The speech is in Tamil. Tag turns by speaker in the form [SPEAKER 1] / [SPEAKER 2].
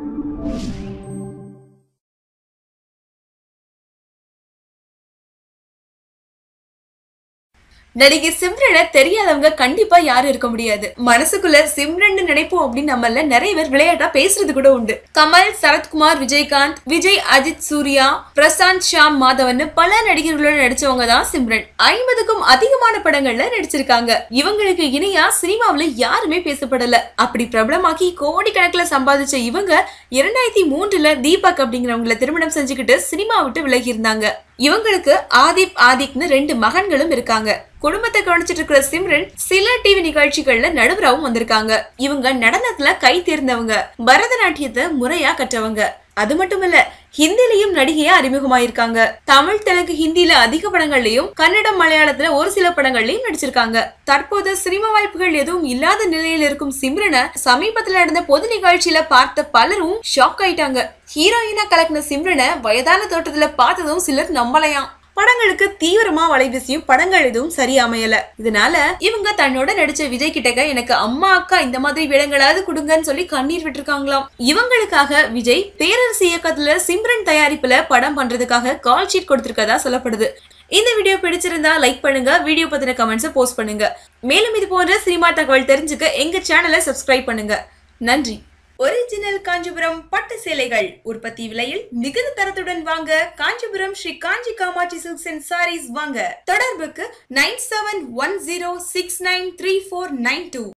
[SPEAKER 1] நடிகை சிம்ரனை தெரியாதவங்க கண்டிப்பா யாரும் இருக்க முடியாது மனசுக்குள்ள சிம்ரன் நினைப்போம் அப்படின்னு நம்மள நிறைய பேர் விளையாட்டா பேசுறது கூட உண்டு கமல் சரத்குமார் விஜயகாந்த் விஜய் அஜித் சூர்யா பிரசாந்த் ஷாம் மாதவன் பல நடிகர்களோட நடிச்சவங்க தான் சிம்ரன் ஐம்பதுக்கும் அதிகமான படங்கள்ல நடிச்சிருக்காங்க இவங்களுக்கு இணையா சினிமாவுல யாருமே பேசப்படல அப்படி பிரபலமாக்கி கோடிக்கணக்கில் சம்பாதிச்ச இவங்க இரண்டாயிரத்தி மூன்றுல தீபக் அப்படிங்கிறவங்கள திருமணம் செஞ்சுக்கிட்டு சினிமா விட்டு விலகி இருந்தாங்க இவங்களுக்கு ஆதிப் ஆதிக்னு ரெண்டு மகன்களும் இருக்காங்க குடும்பத்தை கவனிச்சிட்டு இருக்கிற சிம்ரன் சில டிவி நிகழ்ச்சிகள்ல நடுவராகவும் வந்திருக்காங்க இவங்க நடனத்துல கை தேர்ந்தவங்க பரதநாட்டியத்தை முறையா கற்றவங்க அது மட்டும் இல்ல ஹிந்திலையும் நடிகையா அறிமுகமாயிருக்காங்க தமிழ் தெலுங்கு ஹிந்தில அதிக படங்கள்லயும் கன்னடம் மலையாளத்துல ஒரு சில படங்கள்லயும் நடிச்சிருக்காங்க தற்போது சினிமா வாய்ப்புகள் எதுவும் இல்லாத நிலையில இருக்கும் சிம்ரனை சமீபத்துல நடந்த பொது நிகழ்ச்சியில பார்த்த பலரும் ஷாக் ஆயிட்டாங்க ஹீரோயினா கலக்கின சிம்ரனை வயதான தோட்டத்துல பார்த்ததும் சிலர் நம்பலையாம் படங்களுக்கு தீவிரமா வலைவீசியும் படங்கள் எதுவும் சரி அமையல இதனால இவங்க தன்னோட நடிச்ச விஜய் கிட்டக்க எனக்கு அம்மா அக்கா இந்த மாதிரி விடங்களாவது கொடுங்கன்னு சொல்லி கண்ணீர் விட்டுருக்காங்களாம் இவங்களுக்காக விஜய் பேரரசு இயக்கத்துல சிம்ரன் தயாரிப்புல படம் பண்றதுக்காக கால் ஷீட் கொடுத்திருக்கதா சொல்லப்படுது இந்த வீடியோ பிடிச்சிருந்தா லைக் பண்ணுங்க வீடியோ பத்தின கமெண்ட்ஸை போஸ்ட் பண்ணுங்க மேலும் இது போன்ற சினிமா தகவல் தெரிஞ்சுக்க எங்க சேனலை சப்ஸ்கிரைப் பண்ணுங்க நன்றி ஒரிஜினல் காஞ்சிபுரம் பட்டு சேலைகள் உற்பத்தி விலையில் மிகுந்த தரத்துடன் வாங்க காஞ்சிபுரம் ஸ்ரீ காஞ்சி காமாட்சி சில்க்ஸ் அண்ட் சாரீஸ் வாங்க தொடர்புக்கு nine seven one zero six nine three four nine two